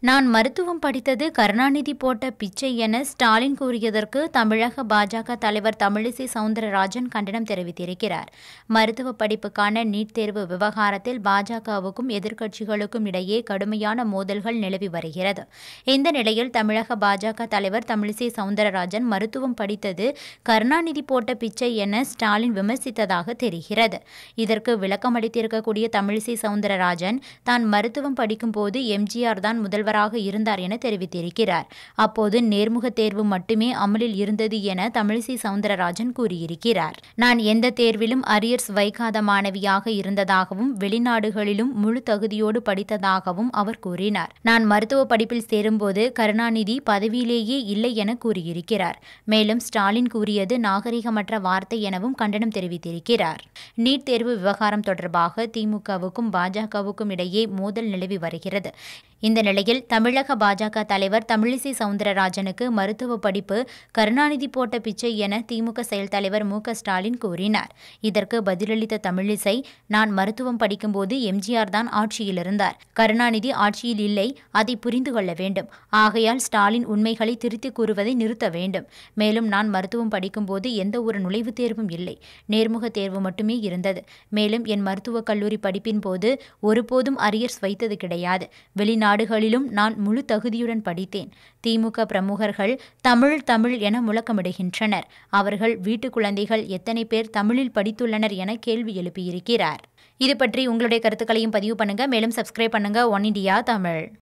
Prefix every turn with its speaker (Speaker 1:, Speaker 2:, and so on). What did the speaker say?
Speaker 1: நான் மருத்துவம் படித்தது கருணாநிதி போட்ட பிச்சை என ஸ்டாலின் கூறியதற்கு தமிழக பாஜக தலைவர் தமிழிசை சவுந்தரராஜன் கண்டனம் தெரிவித்திருக்கிறார் மருத்துவ படிப்புக்கான நீட் தேர்வு விவகாரத்தில் பாஜகவுக்கும் எதிர்க்கட்சிகளுக்கும் இடையே கடுமையான மோதல்கள் நிலவி வருகிறது இந்த நிலையில் தமிழக பாஜக தலைவர் தமிழிசை சவுந்தரராஜன் மருத்துவம் படித்தது கருணாநிதி போட்ட பிச்சை என ஸ்டாலின் விமர்சித்ததாக தெரிகிறது இதற்கு விளக்கமளித்திருக்கக்கூடிய தமிழிசை சவுந்தரராஜன் தான் மருத்துவம் படிக்கும்போது எம்ஜிஆர் தான் முதல்வராக இருந்தார் என தெரிவித்திருக்கிறார் அப்போது நேர்முக தேர்வு மட்டுமே அமலில் இருந்தது என தமிழிசை சவுந்தரராஜன் கூறியிருக்கிறார் நான் எந்த தேர்விலும் அரியர்ஸ் வைக்காத மாணவியாக இருந்ததாகவும் வெளிநாடுகளிலும் முழு தகுதியோடு படித்ததாகவும் அவர் கூறினார் நான் மருத்துவ படிப்பில் சேரும்போது கருணாநிதி பதவியிலேயே இல்லை என கூறியிருக்கிறார் மேலும் ஸ்டாலின் கூறியது நாகரிகமற்ற வார்த்தை எனவும் கண்டனம் தெரிவித்திருக்கிறார் நீட் தேர்வு விவகாரம் தொடர்பாக திமுகவுக்கும் பாஜகவுக்கும் இடையே மோதல் நிலவி வருகிறது இந்த நிலையில் தமிழக பாஜக தலைவர் தமிழிசை சவுந்தரராஜனுக்கு மருத்துவ படிப்பு கருணாநிதி போட்ட பிச்சை என திமுக செயல் தலைவர் மு ஸ்டாலின் கூறினார் இதற்கு பதிலளித்த தமிழிசை நான் மருத்துவம் படிக்கும்போது எம்ஜிஆர் தான் ஆட்சியில் இருந்தார் கருணாநிதி ஆட்சியில் இல்லை அதை புரிந்து கொள்ள வேண்டும் ஆகையால் ஸ்டாலின் உண்மைகளை திருத்தி கூறுவதை நிறுத்த வேண்டும் மேலும் நான் மருத்துவம் படிக்கும்போது எந்த ஒரு நுழைவுத் தேர்வும் இல்லை நேர்முக தேர்வு மட்டுமே இருந்தது மேலும் என் மருத்துவக் கல்லூரி படிப்பின் போது ஒருபோதும் அரியர்ஸ் வைத்தது கிடையாது வெளிநாடுகளிலும் நான் முழு தகுதியுடன் படித்தேன் திமுக பிரமுகர்கள் தமிழ் தமிழ் என முழக்கமிடுகின்றனர் அவர்கள் வீட்டு குழந்தைகள் எத்தனை பேர் தமிழில் படித்துள்ளனர் என கேள்வி எழுப்பியிருக்கிறார் இது பற்றி உங்களுடைய கருத்துக்களையும் பதிவு பண்ணுங்க மேலும் சப்ஸ்கிரைப் பண்ணுங்க ஒன் இண்டியா தமிழ்